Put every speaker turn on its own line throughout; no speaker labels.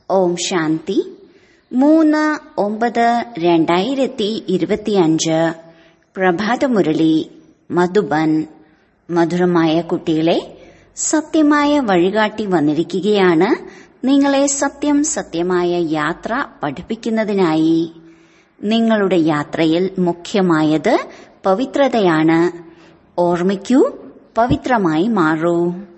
ഓം ശാന്തി മൂന്ന് ഒമ്പത് രണ്ടായിരത്തി ഇരുപത്തിയഞ്ച് പ്രഭാതമുരളി മധുബൻ മധുരമായ കുട്ടികളെ സത്യമായ വഴികാട്ടി വന്നിരിക്കുകയാണ് നിങ്ങളെ സത്യം സത്യമായ യാത്ര പഠിപ്പിക്കുന്നതിനായി നിങ്ങളുടെ യാത്രയിൽ മുഖ്യമായത് പവിത്രതയാണ് ഓർമ്മിക്കൂ പവിത്രമായി മാറൂ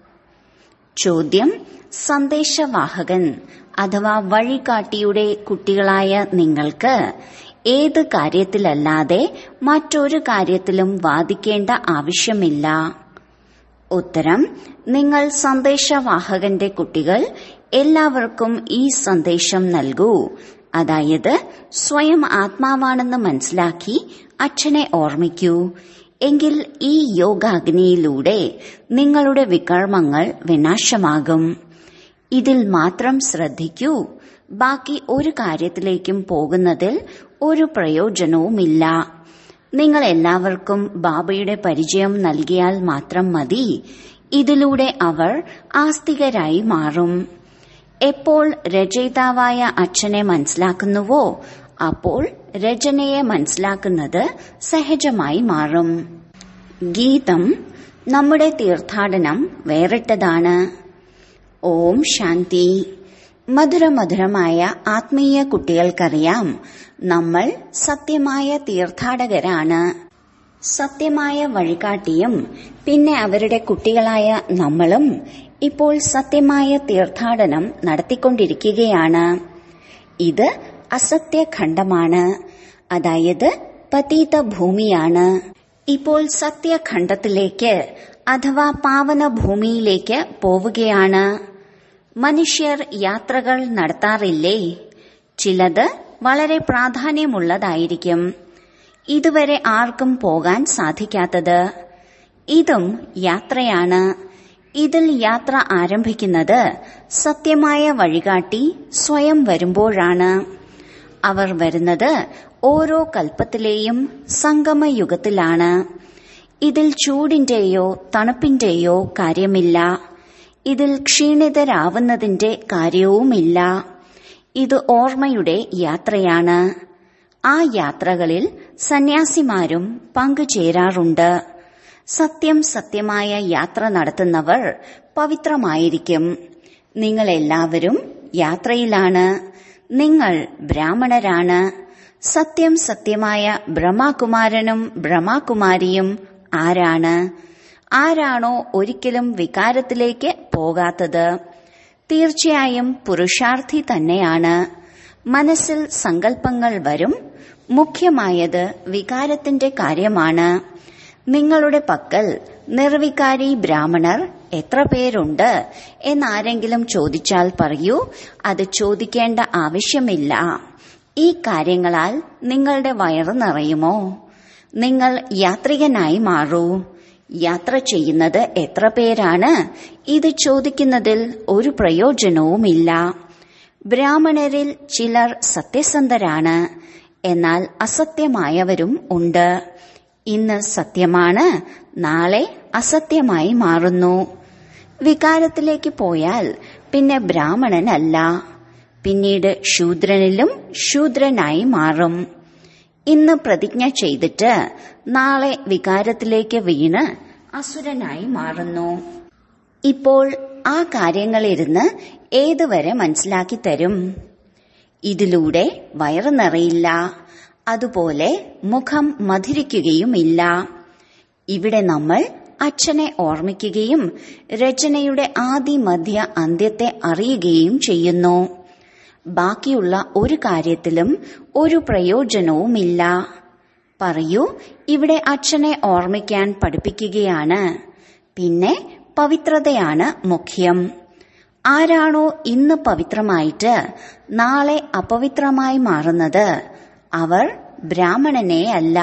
ചോദ്യം സന്ദേശവാഹകൻ അഥവാ വഴികാട്ടിയുടെ കുട്ടികളായ നിങ്ങൾക്ക് ഏത് കാര്യത്തിലല്ലാതെ മറ്റൊരു കാര്യത്തിലും വാദിക്കേണ്ട ആവശ്യമില്ല ഉത്തരം നിങ്ങൾ സന്ദേശവാഹകന്റെ കുട്ടികൾ എല്ലാവർക്കും ഈ സന്ദേശം നൽകൂ അതായത് സ്വയം ആത്മാവാണെന്ന് മനസ്സിലാക്കി അച്ഛനെ ഓർമ്മിക്കൂ എങ്കിൽ ഈ യോഗാഗ്നിയിലൂടെ നിങ്ങളുടെ വികർമ്മങ്ങൾ വിനാശമാകും ഇതിൽ മാത്രം ശ്രദ്ധിക്കൂ ബാക്കി ഒരു കാര്യത്തിലേക്കും പോകുന്നതിൽ ഒരു പ്രയോജനവുമില്ല നിങ്ങൾ എല്ലാവർക്കും ബാബയുടെ പരിചയം നൽകിയാൽ മാത്രം മതി ഇതിലൂടെ അവർ ആസ്തികരായി മാറും എപ്പോൾ രചയിതാവായ അച്ഛനെ മനസ്സിലാക്കുന്നുവോ അപ്പോൾ രചനയെ മനസ്സിലാക്കുന്നത് സഹജമായി മാറും ഗീതം നമ്മുടെ തീർത്ഥാടനം വേറിട്ടതാണ് ഓം ശാന്തി മധുരമധുരമായ ആത്മീയ കുട്ടികൾക്കറിയാം നമ്മൾ സത്യമായ തീർത്ഥാടകരാണ് സത്യമായ വഴികാട്ടിയും പിന്നെ അവരുടെ കുട്ടികളായ നമ്മളും ഇപ്പോൾ സത്യമായ തീർത്ഥാടനം നടത്തിക്കൊണ്ടിരിക്കുകയാണ് ഇത് അസത്യഖണ്ഡമാണ് അതായത് പതീത ഭൂമിയാണ് ഇപ്പോൾ സത്യഖണ്ഡത്തിലേക്ക് അഥവാ പാവന ഭൂമിയിലേക്ക് പോവുകയാണ് മനുഷ്യർ യാത്രകൾ നടത്താറില്ലേ ചിലത് വളരെ പ്രാധാന്യമുള്ളതായിരിക്കും ഇതുവരെ ആർക്കും പോകാൻ സാധിക്കാത്തത് ഇതും യാത്രയാണ് ഇതിൽ യാത്ര ആരംഭിക്കുന്നത് സത്യമായ വഴികാട്ടി സ്വയം വരുമ്പോഴാണ് അവർ വരുന്നത് ഓരോ കൽപ്പത്തിലെയും സംഗമയുഗത്തിലാണ് ഇതിൽ ചൂടിന്റെയോ തണുപ്പിന്റെയോ കാര്യമില്ല ഇതിൽ ക്ഷീണിതരാവുന്നതിന്റെ കാര്യവുമില്ല ഇത് ഓർമ്മയുടെ യാത്രയാണ് ആ യാത്രകളിൽ സന്യാസിമാരും പങ്കുചേരാറുണ്ട് സത്യം സത്യമായ യാത്ര നടത്തുന്നവർ പവിത്രമായിരിക്കും നിങ്ങൾ എല്ലാവരും യാത്രയിലാണ് നിങ്ങൾ ബ്രാഹ്മണരാണ് സത്യം സത്യമായ ബ്രഹ്മകുമാരനും ബ്രഹ്മകുമാരിയും ആരാണ് ആരാണോ ഒരിക്കലും വികാരത്തിലേക്ക് പോകാത്തത് തീർച്ചയായും പുരുഷാർത്ഥി തന്നെയാണ് മനസ്സിൽ സങ്കല്പങ്ങൾ വരും മുഖ്യമായത് വികാരത്തിന്റെ കാര്യമാണ് നിങ്ങളുടെ പക്കൽ നിർവികാരി ബ്രാഹ്മണർ എത്ര പേരുണ്ട് എന്നാരെങ്കിലും ചോദിച്ചാൽ പറയൂ അത് ചോദിക്കേണ്ട ആവശ്യമില്ല ഈ കാര്യങ്ങളാൽ നിങ്ങളുടെ വയറ് നിറയുമോ നിങ്ങൾ യാത്രികനായി മാറൂ യാത്ര ചെയ്യുന്നത് എത്ര പേരാണ് ഇത് ചോദിക്കുന്നതിൽ ഒരു പ്രയോജനവുമില്ല ബ്രാഹ്മണരിൽ ചിലർ സത്യസന്ധരാണ് എന്നാൽ അസത്യമായവരും ഉണ്ട് ഇന്ന് സത്യമാണ് നാളെ അസത്യമായി മാറുന്നു വികാരത്തിലേക്ക് പോയാൽ പിന്നെ ബ്രാഹ്മണനല്ല പിന്നീട് ശൂദ്രനിലും ശൂദ്രനായി മാറും ഇന്ന് പ്രതിജ്ഞ ചെയ്തിട്ട് നാളെ വികാരത്തിലേക്ക് വീണ് അസുരനായി മാറുന്നു ഇപ്പോൾ ആ കാര്യങ്ങളിരുന്ന് ഏതുവരെ മനസ്സിലാക്കി തരും ഇതിലൂടെ വയറ് നിറയില്ല അതുപോലെ മുഖം മധുരിക്കുകയുമില്ല ഇവിടെ നമ്മൾ അച്ഛനെ ഓർമ്മിക്കുകയും രചനയുടെ ആദി മധ്യ അന്ത്യത്തെ അറിയുകയും ചെയ്യുന്നു ബാക്കിയുള്ള ഒരു കാര്യത്തിലും ഒരു പ്രയോജനവുമില്ല പറയൂ ഇവിടെ അച്ഛനെ ഓർമ്മിക്കാൻ പഠിപ്പിക്കുകയാണ് പിന്നെ പവിത്രതയാണ് മുഖ്യം ആരാണോ ഇന്ന് പവിത്രമായിട്ട് നാളെ അപവിത്രമായി മാറുന്നത് അവർ ബ്രാഹ്മണനെ അല്ല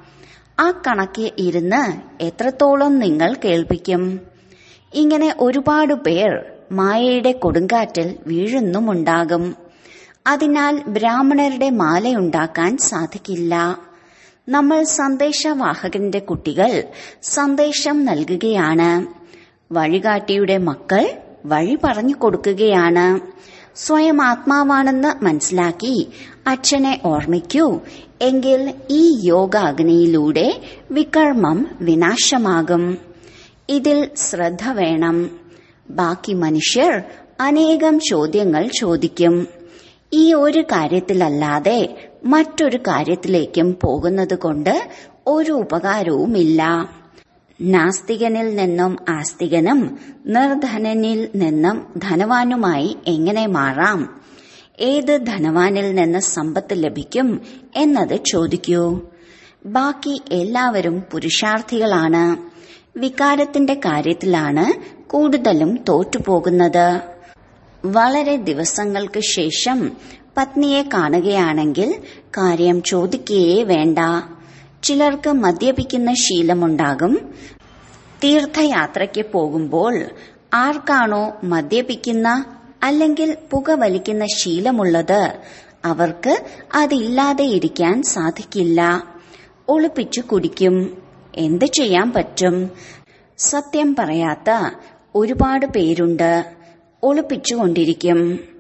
ആ കണക്ക് ഇരുന്ന് എത്രത്തോളം നിങ്ങൾ കേൾപ്പിക്കും ഇങ്ങനെ ഒരുപാട് പേർ മായയുടെ കൊടുങ്കാറ്റിൽ വീഴുന്നുമുണ്ടാകും അതിനാൽ ബ്രാഹ്മണരുടെ മാലയുണ്ടാക്കാൻ സാധിക്കില്ല നമ്മൾ സന്ദേശവാഹകന്റെ കുട്ടികൾ സന്ദേശം നൽകുകയാണ് വഴികാട്ടിയുടെ മക്കൾ വഴി പറഞ്ഞു കൊടുക്കുകയാണ് സ്വയം ആത്മാവാണെന്ന് മനസ്സിലാക്കി അച്ഛനെ ഓർമ്മിക്കൂ എങ്കിൽ ഈ യോഗാഗ്നിയിലൂടെ വികർമ്മം വിനാശമാകും ഇതിൽ ശ്രദ്ധ വേണം ബാക്കി മനുഷ്യർ അനേകം ചോദ്യങ്ങൾ ചോദിക്കും ഈ ഒരു കാര്യത്തിലല്ലാതെ മറ്റൊരു കാര്യത്തിലേക്കും പോകുന്നത് കൊണ്ട് ഒരു ഉപകാരവുമില്ല നാസ്തികനിൽ നിന്നും ആസ്തികനും നിർധനനിൽ നിന്നും ധനവാനുമായി എങ്ങനെ മാറാം ഏത് ധനവാനിൽ നിന്ന് സമ്പത്ത് ലഭിക്കും എന്നത് ചോദിക്കൂ ബാക്കി എല്ലാവരും പുരുഷാർത്ഥികളാണ് വികാരത്തിന്റെ കാര്യത്തിലാണ് കൂടുതലും തോറ്റുപോകുന്നത് വളരെ ദിവസങ്ങൾക്ക് ശേഷം പത്നിയെ കാണുകയാണെങ്കിൽ കാര്യം ചോദിക്കുകയേ വേണ്ട ചിലർക്ക് മദ്യപിക്കുന്ന ശീലമുണ്ടാകും തീർത്ഥയാത്രയ്ക്ക് പോകുമ്പോൾ ആർക്കാണോ മദ്യപിക്കുന്ന അല്ലെങ്കിൽ പുകവലിക്കുന്ന ശീലമുള്ളത് അവർക്ക് അതില്ലാതെ ഇരിക്കാൻ സാധിക്കില്ല ഒളിപ്പിച്ചു കുടിക്കും എന്ത് ചെയ്യാൻ പറ്റും സത്യം പറയാത്ത ഒരുപാട് പേരുണ്ട് ഒളിപ്പിച്ചുകൊണ്ടിരിക്കും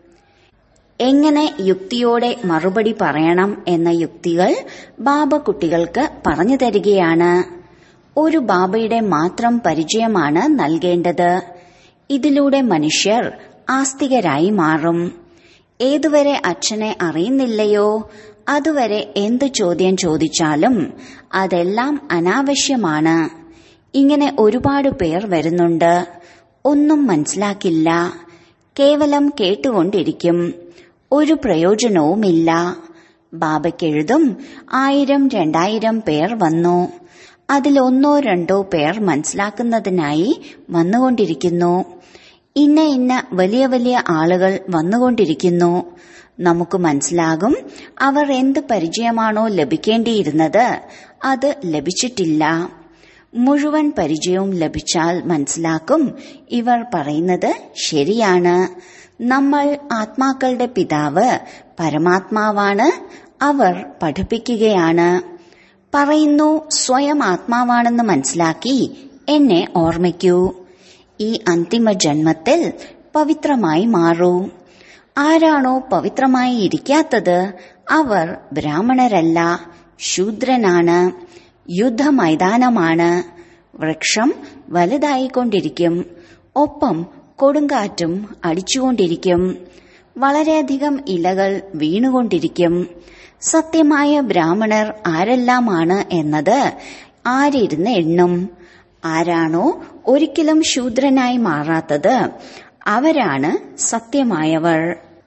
എങ്ങനെ യുക്തിയോടെ മറുപടി പറയണം എന്ന യുക്തികൾ ബാബ കുട്ടികൾക്ക് പറഞ്ഞു തരികയാണ് ഒരു ബാബയുടെ മാത്രം പരിചയമാണ് നൽകേണ്ടത് ഇതിലൂടെ മനുഷ്യർ ആസ്തികരായി മാറും ഏതുവരെ അച്ഛനെ അറിയുന്നില്ലയോ അതുവരെ എന്ത് ചോദ്യം ചോദിച്ചാലും അതെല്ലാം അനാവശ്യമാണ് ഇങ്ങനെ ഒരുപാട് പേർ വരുന്നുണ്ട് ഒന്നും മനസ്സിലാക്കില്ല കേവലം കേട്ടുകൊണ്ടിരിക്കും ഒരു പ്രയോജനവുമില്ല ബാബയ്ക്കെഴുതും ആയിരം രണ്ടായിരം പേർ വന്നു അതിലൊന്നോ രണ്ടോ പേർ മനസ്സിലാക്കുന്നതിനായി വന്നുകൊണ്ടിരിക്കുന്നു ഇന്ന ഇന്ന വലിയ വലിയ ആളുകൾ വന്നുകൊണ്ടിരിക്കുന്നു നമുക്ക് മനസ്സിലാകും അവർ എന്ത് പരിചയമാണോ ലഭിക്കേണ്ടിയിരുന്നത് അത് ലഭിച്ചിട്ടില്ല മുഴുവൻ പരിചയവും ലഭിച്ചാൽ മനസ്സിലാക്കും ഇവർ പറയുന്നത് ശരിയാണ് നമ്മൾ ആത്മാക്കളുടെ പിതാവ് പരമാത്മാവാണ് അവർ പഠിപ്പിക്കുകയാണ് പറയുന്നു സ്വയം ആത്മാവാണെന്ന് മനസ്സിലാക്കി എന്നെ ഓർമ്മിക്കൂ ഈ അന്തിമ ജന്മത്തിൽ പവിത്രമായി മാറൂ ആരാണോ പവിത്രമായി ഇരിക്കാത്തത് അവർ ബ്രാഹ്മണരല്ല ശൂദ്രനാണ് യുദ്ധമൈതാനമാണ് വൃക്ഷം വലുതായിക്കൊണ്ടിരിക്കും ഒപ്പം കൊടുങ്കാറ്റും അടിച്ചുകൊണ്ടിരിക്കും വളരെയധികം ഇലകൾ വീണുകൊണ്ടിരിക്കും സത്യമായ ബ്രാഹ്മണർ ആരെല്ലാമാണ് എന്നത് ആരിരുന്ന് എണ്ണും ആരാണോ ഒരിക്കലും ശൂദ്രനായി മാറാത്തത് അവരാണ് സത്യമായവർ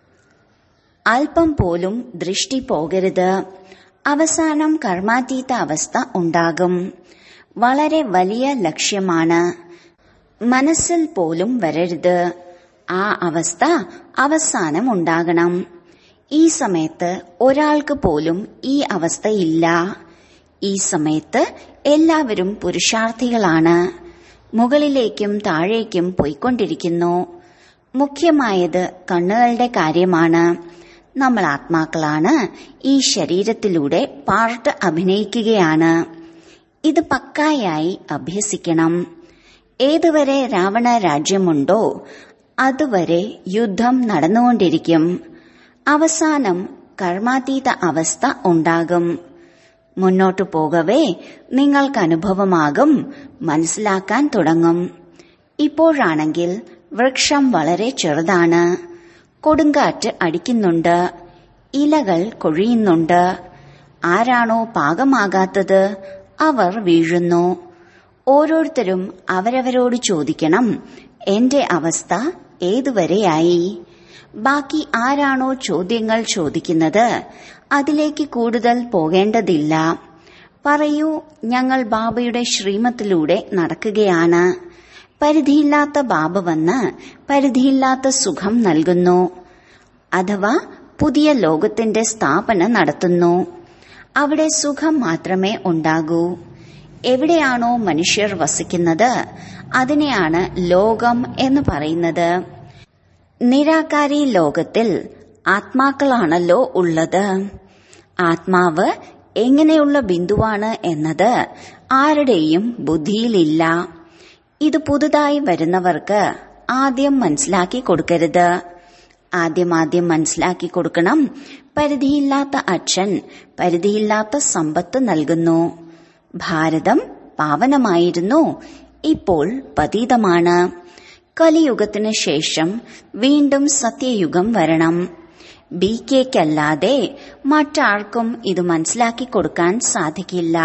അല്പം പോലും ദൃഷ്ടി പോകരുത് അവസാനം കർമാതീത അവസ്ഥ ഉണ്ടാകും വളരെ വലിയ ലക്ഷ്യമാണ് മനസ്സിൽ പോലും വരരുത് ആ അവസ്ഥ അവസാനം ഉണ്ടാകണം ഈ സമയത്ത് ഒരാൾക്ക് പോലും ഈ അവസ്ഥയില്ല ഈ സമയത്ത് എല്ലാവരും പുരുഷാർത്ഥികളാണ് മുകളിലേക്കും താഴേക്കും പോയിക്കൊണ്ടിരിക്കുന്നു മുഖ്യമായത് കണ്ണുകളുടെ കാര്യമാണ് നമ്മൾ ആത്മാക്കളാണ് ഈ ശരീരത്തിലൂടെ പാർട്ട് അഭിനയിക്കുകയാണ് ഇത് പക്കായായി അഭ്യസിക്കണം ഏതുവരെ രാവണ രാജ്യമുണ്ടോ അതുവരെ യുദ്ധം നടന്നുകൊണ്ടിരിക്കും അവസാനം കർമാതീത അവസ്ഥ ഉണ്ടാകും മുന്നോട്ടു പോകവേ നിങ്ങൾക്ക് അനുഭവമാകും മനസ്സിലാക്കാൻ തുടങ്ങും ഇപ്പോഴാണെങ്കിൽ വൃക്ഷം വളരെ ചെറുതാണ് കൊടുങ്കാറ്റ് അടിക്കുന്നുണ്ട് ഇലകൾ കൊഴിയുന്നുണ്ട് ആരാണോ പാകമാകാത്തത് അവർ വീഴുന്നു ഓരോരുത്തരും അവരവരോട് ചോദിക്കണം എന്റെ അവസ്ഥ ഏതുവരെയായി ബാക്കി ആരാണോ ചോദ്യങ്ങൾ ചോദിക്കുന്നത് അതിലേക്ക് കൂടുതൽ പോകേണ്ടതില്ല പറയൂ ഞങ്ങൾ ബാബയുടെ ശ്രീമത്തിലൂടെ നടക്കുകയാണ് പരിധിയില്ലാത്ത ബാബ വന്ന് പരിധിയില്ലാത്ത സുഖം നൽകുന്നു അഥവാ പുതിയ ലോകത്തിന്റെ സ്ഥാപന നടത്തുന്നു അവിടെ സുഖം മാത്രമേ ഉണ്ടാകൂ എവിടെയാണോ മനുഷ്യർ വസിക്കുന്നത് അതിനെയാണ് ലോകം എന്ന് പറയുന്നത് നിരാകാരി ലോകത്തിൽ ആത്മാക്കളാണല്ലോ ഉള്ളത് ആത്മാവ് എങ്ങനെയുള്ള ബിന്ദുവാണ് എന്നത് ആരുടെയും ബുദ്ധിയിലില്ല ഇത് പുതുതായി വരുന്നവർക്ക് ആദ്യം മനസ്സിലാക്കി കൊടുക്കരുത് ആദ്യമാദ്യം മനസ്സിലാക്കി കൊടുക്കണം പരിധിയില്ലാത്ത അച്ഛൻ പരിധിയില്ലാത്ത സമ്പത്ത് നൽകുന്നു ഭാരതം പാവനമായിരുന്നു ഇപ്പോൾ പതീതമാണ് കലിയുഗത്തിന് ശേഷം വീണ്ടും സത്യയുഗം വരണം ബി കെക്കല്ലാതെ മറ്റാർക്കും ഇത് മനസ്സിലാക്കി കൊടുക്കാൻ സാധിക്കില്ല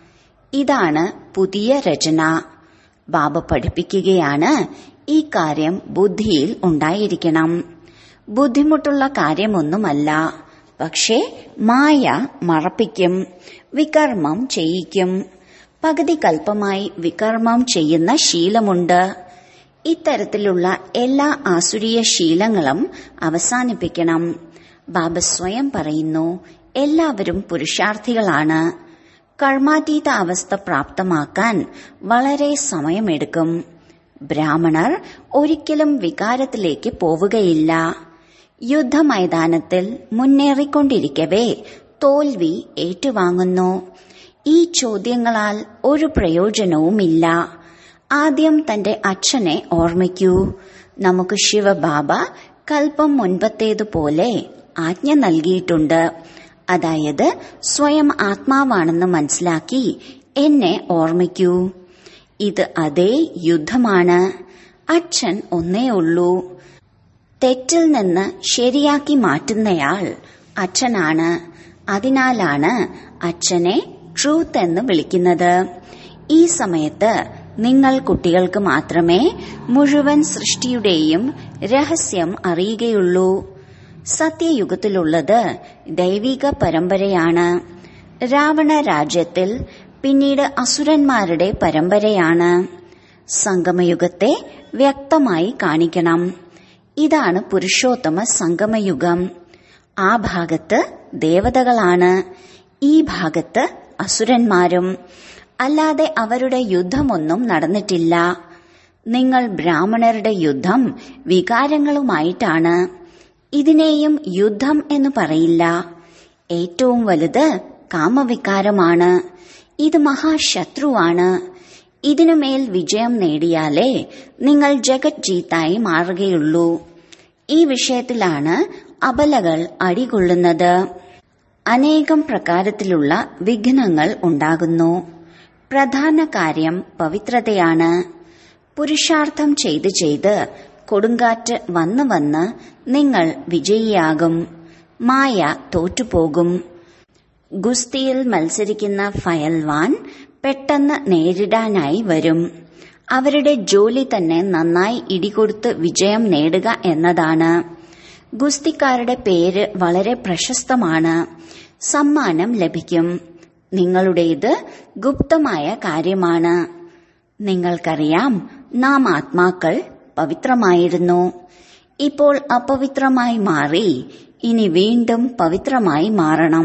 ഇതാണ് പുതിയ രചന ബാബ പഠിപ്പിക്കുകയാണ് ഈ കാര്യം ബുദ്ധിയിൽ ഉണ്ടായിരിക്കണം ബുദ്ധിമുട്ടുള്ള കാര്യമൊന്നുമല്ല പക്ഷേ മായ മറപ്പിക്കും വികർമ്മം ചെയ്യിക്കും പകുതി കൽപ്പമായി വികർമ്മം ചെയ്യുന്ന ശീലമുണ്ട് ഇത്തരത്തിലുള്ള എല്ലാ ആസുരീയ ശീലങ്ങളും അവസാനിപ്പിക്കണം ബാബ സ്വയം പറയുന്നു എല്ലാവരും പുരുഷാർത്ഥികളാണ് കർമാതീത അവസ്ഥ പ്രാപ്തമാക്കാൻ വളരെ സമയമെടുക്കും ബ്രാഹ്മണർ ഒരിക്കലും വികാരത്തിലേക്ക് പോവുകയില്ല യുദ്ധമൈതാനത്തിൽ മുന്നേറിക്കൊണ്ടിരിക്കവേ തോൽവി ഏറ്റുവാങ്ങുന്നു ഈ ചോദ്യങ്ങളാൽ ഒരു പ്രയോജനവുമില്ല ആദ്യം തന്റെ അച്ഛനെ ഓർമ്മിക്കൂ നമുക്ക് ശിവബാബ കൽപ്പം മുൻപത്തേതുപോലെ ആജ്ഞ നൽകിയിട്ടുണ്ട് അതായത് സ്വയം ആത്മാവാണെന്ന് മനസ്സിലാക്കി എന്നെ ഓർമ്മിക്കൂ ഇത് അതേ യുദ്ധമാണ് അച്ഛൻ ഒന്നേ ഉള്ളൂ തെറ്റിൽ നിന്ന് ശരിയാക്കി മാറ്റുന്നയാൾ അച്ഛനാണ് അതിനാലാണ് അച്ഛനെ ട്രൂത്ത് എന്ന് വിളിക്കുന്നത് ഈ സമയത്ത് നിങ്ങൾ കുട്ടികൾക്ക് മാത്രമേ മുഴുവൻ സൃഷ്ടിയുടെയും രഹസ്യം അറിയുകയുള്ളൂ സത്യയുഗത്തിലുള്ളത് ദൈവിക പരമ്പരയാണ് രാവണ രാജ്യത്തിൽ പിന്നീട് അസുരന്മാരുടെ പരമ്പരയാണ് സംഗമയുഗത്തെ വ്യക്തമായി കാണിക്കണം ഇതാണ് പുരുഷോത്തമ സംഗമയുഗം ആ ഭാഗത്ത് ദേവതകളാണ് ഈ ഭാഗത്ത് അസുരന്മാരും അല്ലാതെ അവരുടെ യുദ്ധമൊന്നും നടന്നിട്ടില്ല നിങ്ങൾ ബ്രാഹ്മണരുടെ യുദ്ധം വികാരങ്ങളുമായിട്ടാണ് ഇതിനെയും യുദ്ധം എന്ന് പറയില്ല ഏറ്റവും വലുത് കാമവികാരമാണ് ഇത് മഹാശത്രുവാണ് ഇതിനുമേൽ വിജയം നേടിയാലേ നിങ്ങൾ ജഗത് ജീത്തായി മാറുകയുള്ളൂ ഈ വിഷയത്തിലാണ് അബലകൾ അടികൊള്ളുന്നത് അനേകം പ്രകാരത്തിലുള്ള വിഘ്നങ്ങൾ ഉണ്ടാകുന്നു പ്രധാന കാര്യം പവിത്രതയാണ് പുരുഷാർത്ഥം ചെയ്ത് ചെയ്ത് കൊടുങ്കാറ്റ് വന്ന് വന്ന് നിങ്ങൾ വിജയിയാകും മായ തോറ്റുപോകും ഗുസ്തിയിൽ മത്സരിക്കുന്ന ഫയൽവാൻ പെട്ടെന്ന് നേരിടാനായി വരും അവരുടെ ജോലി തന്നെ നന്നായി ഇടികൊടുത്ത് വിജയം നേടുക എന്നതാണ് ഗുസ്തിക്കാരുടെ പേര് വളരെ പ്രശസ്തമാണ് സമ്മാനം ലഭിക്കും നിങ്ങളുടേത് ഗുപ്തമായ കാര്യമാണ് നിങ്ങൾക്കറിയാം നാം ആത്മാക്കൾ പവിത്രമായിരുന്നു ഇപ്പോൾ അപവിത്രമായി മാറി ഇനി വീണ്ടും പവിത്രമായി മാറണം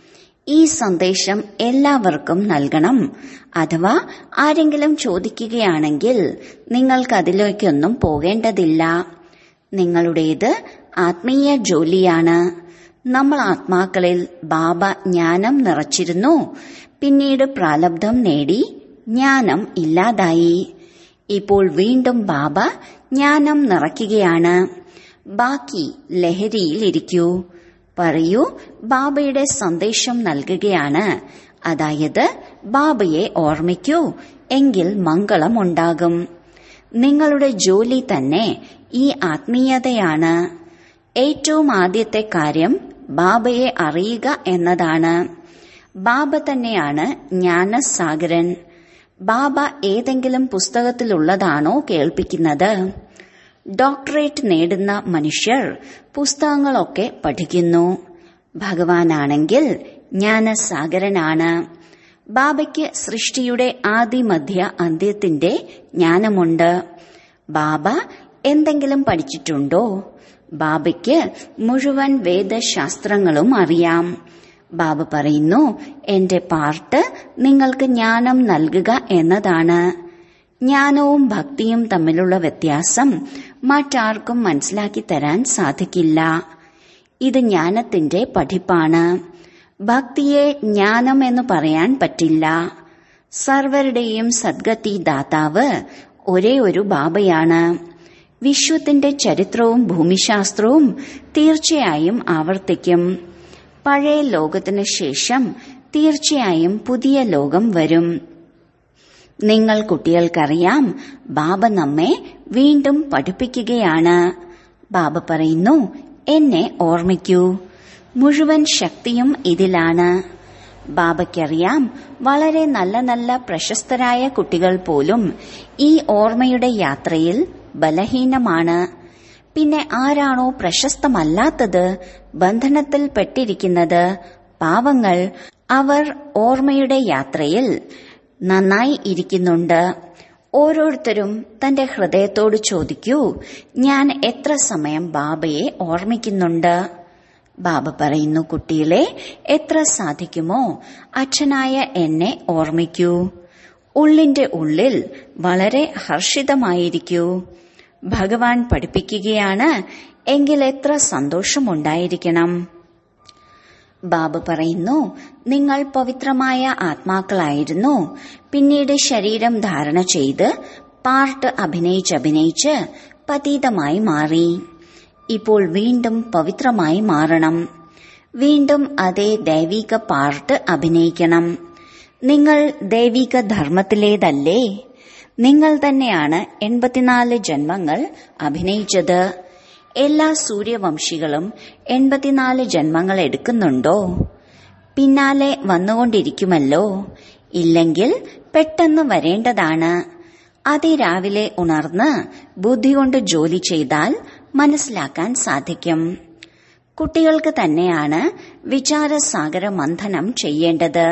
ഈ സന്ദേശം എല്ലാവർക്കും നൽകണം അഥവാ ആരെങ്കിലും ചോദിക്കുകയാണെങ്കിൽ നിങ്ങൾക്കതിലേക്കൊന്നും പോകേണ്ടതില്ല നിങ്ങളുടേത് ആത്മീയ ജോലിയാണ് നമ്മൾ ആത്മാക്കളിൽ ബാബ ജ്ഞാനം നിറച്ചിരുന്നു പിന്നീട് പ്രാലബ്ധം നേടി ജ്ഞാനം ഇല്ലാതായി ഇപ്പോൾ വീണ്ടും ബാബ ജ്ഞാനം നിറയ്ക്കുകയാണ് ബാക്കി ലഹരിയിൽ ഇരിക്കൂ പറയൂ ബാബയുടെ സന്ദേശം നൽകുകയാണ് അതായത് ബാബയെ ഓർമ്മിക്കൂ എങ്കിൽ മംഗളമുണ്ടാകും നിങ്ങളുടെ ജോലി തന്നെ ഈ ആത്മീയതയാണ് ഏറ്റവും ആദ്യത്തെ കാര്യം ബാബയെ അറിയുക എന്നതാണ് ബാബ തന്നെയാണ് ജ്ഞാനസാഗരൻ ബാബ ഏതെങ്കിലും പുസ്തകത്തിലുള്ളതാണോ കേൾപ്പിക്കുന്നത് ഡോക്ടറേറ്റ് നേടുന്ന മനുഷ്യർ പുസ്തകങ്ങളൊക്കെ പഠിക്കുന്നു ഭഗവാനാണെങ്കിൽ ജ്ഞാനസാഗരനാണ് ബാബയ്ക്ക് സൃഷ്ടിയുടെ ആദിമധ്യ അന്ത്യത്തിന്റെ ജ്ഞാനമുണ്ട് ബാബ എന്തെങ്കിലും പഠിച്ചിട്ടുണ്ടോ ബാബയ്ക്ക് മുഴുവൻ വേദശാസ്ത്രങ്ങളും അറിയാം ബാബ പറയുന്നു എന്റെ പാർട്ട് നിങ്ങൾക്ക് ജ്ഞാനം നൽകുക എന്നതാണ് ജ്ഞാനവും ഭക്തിയും തമ്മിലുള്ള വ്യത്യാസം മറ്റാർക്കും മനസ്സിലാക്കി തരാൻ സാധിക്കില്ല ഇത് ജ്ഞാനത്തിന്റെ പഠിപ്പാണ് ഭക്തിയെ ജ്ഞാനം എന്ന് പറയാൻ പറ്റില്ല സർവരുടെയും സദ്ഗതി ദാതാവ് ഒരേ ഒരു ബാബയാണ് വിശ്വത്തിന്റെ ചരിത്രവും ഭൂമിശാസ്ത്രവും തീർച്ചയായും ആവർത്തിക്കും പഴയ ലോകത്തിനു ശേഷം തീർച്ചയായും പുതിയ ലോകം വരും നിങ്ങൾ കുട്ടികൾക്കറിയാം ബാബ നമ്മെ വീണ്ടും പഠിപ്പിക്കുകയാണ് ബാബ പറയുന്നു എന്നെ ഓർമ്മിക്കൂ മുഴുവൻ ശക്തിയും ഇതിലാണ് ബാബയ്ക്കറിയാം വളരെ നല്ല നല്ല പ്രശസ്തരായ കുട്ടികൾ പോലും ഈ ഓർമ്മയുടെ യാത്രയിൽ ബലഹീനമാണ് പിന്നെ ആരാണോ പ്രശസ്തമല്ലാത്തത് ബന്ധനത്തിൽ പെട്ടിരിക്കുന്നത് പാവങ്ങൾ അവർ ഓർമ്മയുടെ യാത്രയിൽ നന്നായി ഇരിക്കുന്നുണ്ട് ഓരോരുത്തരും തന്റെ ഹൃദയത്തോട് ചോദിക്കൂ ഞാൻ എത്ര സമയം ബാബയെ ഓർമ്മിക്കുന്നുണ്ട് ബാബ പറയുന്നു കുട്ടികളെ എത്ര സാധിക്കുമോ അച്ഛനായ എന്നെ ഓർമ്മിക്കൂ ഉള്ളിന്റെ ഉള്ളിൽ വളരെ ഹർഷിതമായിരിക്കൂ ഭഗവാൻ പഠിപ്പിക്കുകയാണ് എങ്കിൽ എത്ര സന്തോഷമുണ്ടായിരിക്കണം ബാബ പറയുന്നു നിങ്ങൾ പവിത്രമായ ആത്മാക്കളായിരുന്നു പിന്നീട് ശരീരം ധാരണ ചെയ്ത് പാർട്ട് അഭിനയിച്ചഭിനയിച്ച് പതീതമായി മാറി ഇപ്പോൾ വീണ്ടും പവിത്രമായി മാറണം വീണ്ടും അതേ ദൈവിക പാർട്ട് അഭിനയിക്കണം നിങ്ങൾ ദൈവിക ധർമ്മത്തിലേതല്ലേ നിങ്ങൾ തന്നെയാണ് എൺപത്തിനാല് ജന്മങ്ങൾ അഭിനയിച്ചത് എല്ലാ സൂര്യവംശികളും എൺപത്തിനാല് ജന്മങ്ങൾ എടുക്കുന്നുണ്ടോ പിന്നാലെ വന്നുകൊണ്ടിരിക്കുമല്ലോ ഇല്ലെങ്കിൽ പെട്ടെന്ന് വരേണ്ടതാണ് അതിരാവിലെ ഉണർന്ന് ബുദ്ധി കൊണ്ട് ജോലി ചെയ്താൽ മനസ്സിലാക്കാൻ സാധിക്കും കുട്ടികൾക്ക് തന്നെയാണ് വിചാരസാഗര മന്ഥനം ചെയ്യേണ്ടത്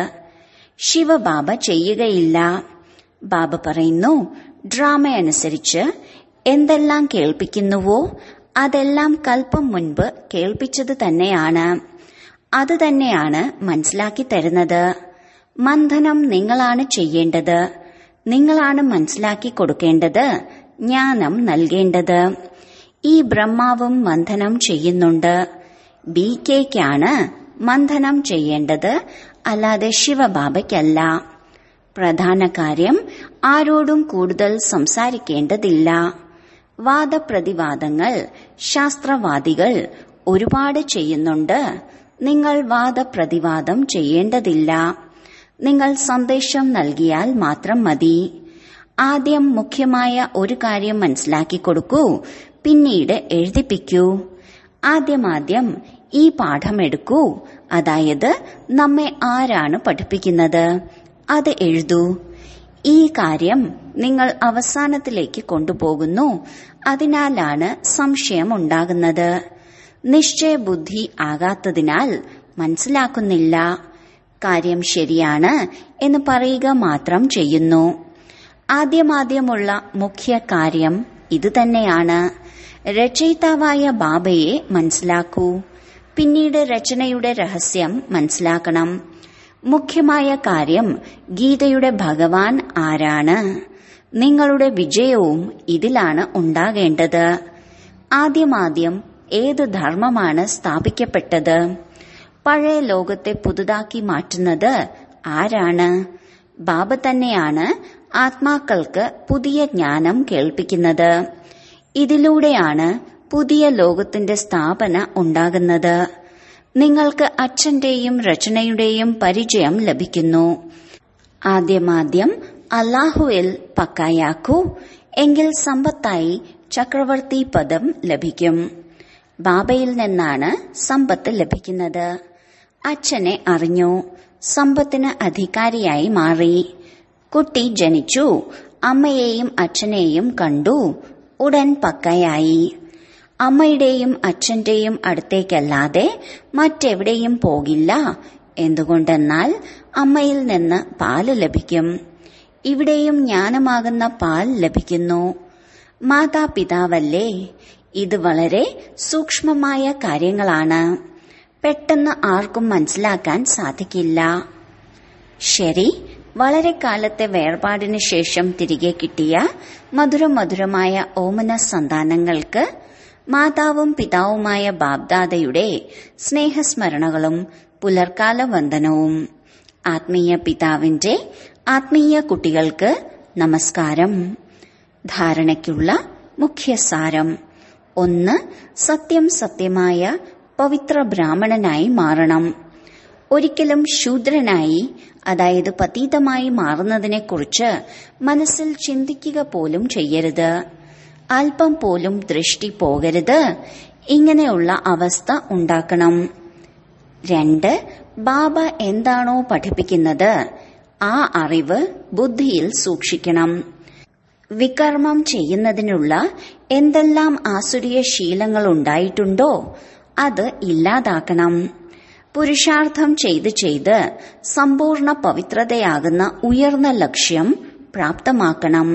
ശിവബാബ ചെയ്യുകയില്ല ബാബ പറയുന്നു ഡ്രാമ അനുസരിച്ച് എന്തെല്ലാം കേൾപ്പിക്കുന്നുവോ അതെല്ലാം കൽപ്പം മുൻപ് കേൾപ്പിച്ചത് തന്നെയാണ് അത് തന്നെയാണ് മനസ്സിലാക്കി തരുന്നത് മന്ഥനം നിങ്ങളാണ് ചെയ്യേണ്ടത് നിങ്ങളാണ് മനസ്സിലാക്കി കൊടുക്കേണ്ടത് ജ്ഞാനം നൽകേണ്ടത് ഈ ബ്രഹ്മാവും മന്ഥനം ചെയ്യുന്നുണ്ട് ബി കെക്കാണ് മന്ഥനം ചെയ്യേണ്ടത് അല്ലാതെ ശിവബാബയ്ക്കല്ല പ്രധാന കാര്യം ആരോടും കൂടുതൽ സംസാരിക്കേണ്ടതില്ല വാദപ്രതിവാദങ്ങൾ ശാസ്ത്രവാദികൾ ഒരുപാട് ചെയ്യുന്നുണ്ട് നിങ്ങൾ വാദപ്രതിവാദം ചെയ്യേണ്ടതില്ല നിങ്ങൾ സന്ദേശം നൽകിയാൽ മാത്രം മതി ആദ്യം മുഖ്യമായ ഒരു കാര്യം മനസ്സിലാക്കി കൊടുക്കൂ പിന്നീട് എഴുതിപ്പിക്കൂ ആദ്യമാദ്യം ഈ പാഠം എടുക്കൂ അതായത് നമ്മെ ആരാണ് പഠിപ്പിക്കുന്നത് അത് എഴുതൂ ഈ കാര്യം നിങ്ങൾ അവസാനത്തിലേക്ക് കൊണ്ടുപോകുന്നു അതിനാലാണ് സംശയം ഉണ്ടാകുന്നത് നിശ്ചയബുദ്ധി ആകാത്തതിനാൽ മനസ്സിലാക്കുന്നില്ല കാര്യം ശരിയാണ് എന്ന് പറയുക മാത്രം ചെയ്യുന്നു ആദ്യമാദ്യമുള്ള മുഖ്യ കാര്യം ഇതുതന്നെയാണ് രചയിതാവായ ബാബയെ മനസ്സിലാക്കൂ പിന്നീട് രചനയുടെ രഹസ്യം മനസ്സിലാക്കണം മുഖ്യമായ കാര്യം ഗീതയുടെ ഭഗവാൻ ആരാണ് നിങ്ങളുടെ വിജയവും ഇതിലാണ് ഉണ്ടാകേണ്ടത് ആദ്യമാദ്യം ഏത് ധർമ്മമാണ് സ്ഥാപിക്കപ്പെട്ടത് പഴയ ലോകത്തെ പുതുതാക്കി മാറ്റുന്നത് ആരാണ് ബാബ തന്നെയാണ് ആത്മാക്കൾക്ക് പുതിയ ജ്ഞാനം കേൾപ്പിക്കുന്നത് ഇതിലൂടെയാണ് പുതിയ ലോകത്തിന്റെ സ്ഥാപന ഉണ്ടാകുന്നത് നിങ്ങൾക്ക് അച്ഛന്റെയും രചനയുടെയും പരിചയം ലഭിക്കുന്നു ആദ്യമാദ്യം അല്ലാഹുവിൽ പക്കായാക്കൂ എങ്കിൽ സമ്പത്തായി ചക്രവർത്തി പദം ലഭിക്കും ബാബയിൽ നിന്നാണ് സമ്പത്ത് ലഭിക്കുന്നത് അച്ഛനെ അറിഞ്ഞു സമ്പത്തിന് അധികാരിയായി മാറി കുട്ടി ജനിച്ചു അമ്മയെയും അച്ഛനെയും കണ്ടു ഉടൻ പക്കയായി അമ്മയുടെയും അച്ഛന്റെയും അടുത്തേക്കല്ലാതെ മറ്റെവിടെയും പോകില്ല എന്തുകൊണ്ടെന്നാൽ അമ്മയിൽ നിന്ന് പാല് ലഭിക്കും ഇവിടെയും ജ്ഞാനമാകുന്ന പാൽ ലഭിക്കുന്നു മാതാപിതാവല്ലേ ഇത് വളരെ സൂക്ഷ്മമായ കാര്യങ്ങളാണ് പെട്ടെന്ന് ആർക്കും മനസ്സിലാക്കാൻ സാധിക്കില്ല ശരി വളരെ കാലത്തെ വേർപാടിന് ശേഷം തിരികെ കിട്ടിയ മധുര മധുരമായ ഓമന സന്താനങ്ങൾക്ക് മാതാവും പിതാവുമായ ബാബ്ദാദയുടെ സ്നേഹസ്മരണകളും പുലർക്കാല വന്ദനവും ആത്മീയ പിതാവിന്റെ ആത്മീയ കുട്ടികൾക്ക് നമസ്കാരം ധാരണയ്ക്കുള്ള മുഖ്യസാരം ഒന്ന് സത്യം സത്യമായ പവിത്ര ബ്രാഹ്മണനായി മാറണം ഒരിക്കലും ശൂദ്രനായി അതായത് പതീതമായി മാറുന്നതിനെക്കുറിച്ച് മനസ്സിൽ ചിന്തിക്കുക പോലും ചെയ്യരുത് അല്പം പോലും ദൃഷ്ടി പോകരുത് ഇങ്ങനെയുള്ള അവസ്ഥ ഉണ്ടാക്കണം രണ്ട് ബാബ എന്താണോ പഠിപ്പിക്കുന്നത് ആ അറിവ് ബുദ്ധിയിൽ സൂക്ഷിക്കണം വികർമ്മം ചെയ്യുന്നതിനുള്ള എന്തെല്ലാം ആസുരീയ ശീലങ്ങൾ ഉണ്ടായിട്ടുണ്ടോ അത് ഇല്ലാതാക്കണം പുരുഷാർത്ഥം ചെയ്ത് ചെയ്ത് സമ്പൂർണ്ണ പവിത്രതയാകുന്ന ഉയർന്ന ലക്ഷ്യം പ്രാപ്തമാക്കണം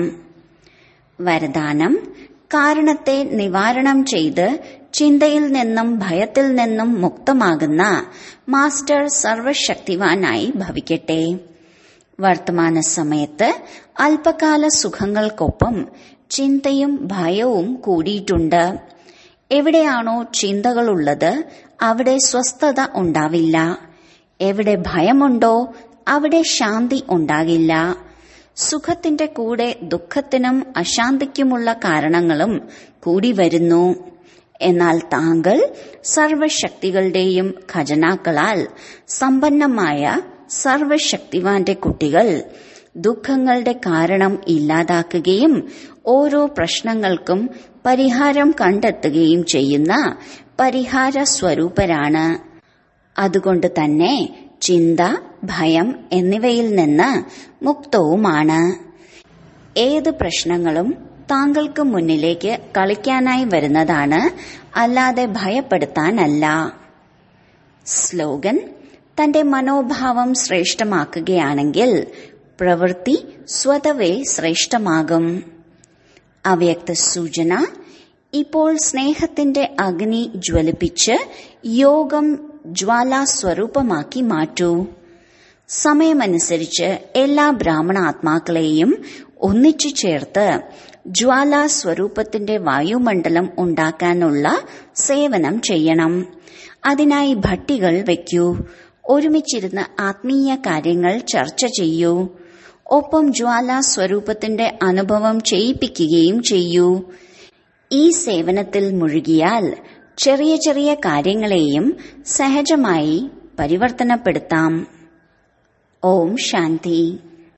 വരദാനം കാരണത്തെ നിവാരണം ചെയ്ത് ചിന്തയിൽ നിന്നും ഭയത്തിൽ നിന്നും മുക്തമാകുന്ന മാസ്റ്റർ സർവശക്തിവാനായി ഭവിക്കട്ടെ വർത്തമാന സമയത്ത് അല്പകാല സുഖങ്ങൾക്കൊപ്പം ചിന്തയും ഭയവും കൂടിയിട്ടുണ്ട് എവിടെയാണോ ചിന്തകളുള്ളത് അവിടെ സ്വസ്ഥത ഉണ്ടാവില്ല എവിടെ ഭയമുണ്ടോ അവിടെ ശാന്തി ഉണ്ടാകില്ല സുഖത്തിന്റെ കൂടെ ദുഃഖത്തിനും അശാന്തിക്കുമുള്ള കാരണങ്ങളും കൂടി വരുന്നു എന്നാൽ താങ്കൾ സർവശക്തികളുടെയും ഖജനാക്കളാൽ സമ്പന്നമായ സർവശക്തിവാന്റെ കുട്ടികൾ ദുഃഖങ്ങളുടെ കാരണം ഇല്ലാതാക്കുകയും ഓരോ പ്രശ്നങ്ങൾക്കും പരിഹാരം കണ്ടെത്തുകയും ചെയ്യുന്ന പരിഹാര സ്വരൂപരാണ് അതുകൊണ്ട് തന്നെ ചിന്ത ഭയം എന്നിവയിൽ നിന്ന് മുക്തവുമാണ് ഏത് പ്രശ്നങ്ങളും താങ്കൾക്ക് മുന്നിലേക്ക് കളിക്കാനായി വരുന്നതാണ് അല്ലാതെ ഭയപ്പെടുത്താനല്ല സ്ലോഗൻ തന്റെ മനോഭാവം ശ്രേഷ്ഠമാക്കുകയാണെങ്കിൽ പ്രവൃത്തി സ്വതവേ ശ്രേഷ്ഠമാകും അവ്യക്ത സൂചന ഇപ്പോൾ സ്നേഹത്തിന്റെ അഗ്നി ജ്വലിപ്പിച്ച് യോഗം ജ്വാലാസ്വരൂപമാക്കി മാറ്റൂ സമയമനുസരിച്ച് എല്ലാ ബ്രാഹ്മണ ആത്മാക്കളെയും ഒന്നിച്ചു ചേർത്ത് ജ്വാലാസ്വരൂപത്തിന്റെ വായുമണ്ഡലം ഉണ്ടാക്കാനുള്ള സേവനം ചെയ്യണം അതിനായി ഭട്ടികൾ വയ്ക്കൂ ഒരുമിച്ചിരുന്ന് ആത്മീയ കാര്യങ്ങൾ ചർച്ച ചെയ്യൂ ഒപ്പം ജ്വാലാ സ്വരൂപത്തിന്റെ അനുഭവം ചെയ്യിപ്പിക്കുകയും ചെയ്യൂ ഈ സേവനത്തിൽ മുഴുകിയാൽ ചെറിയ ചെറിയ കാര്യങ്ങളെയും സഹജമായി പരിവർത്തനപ്പെടുത്താം ഓം ശാന്തി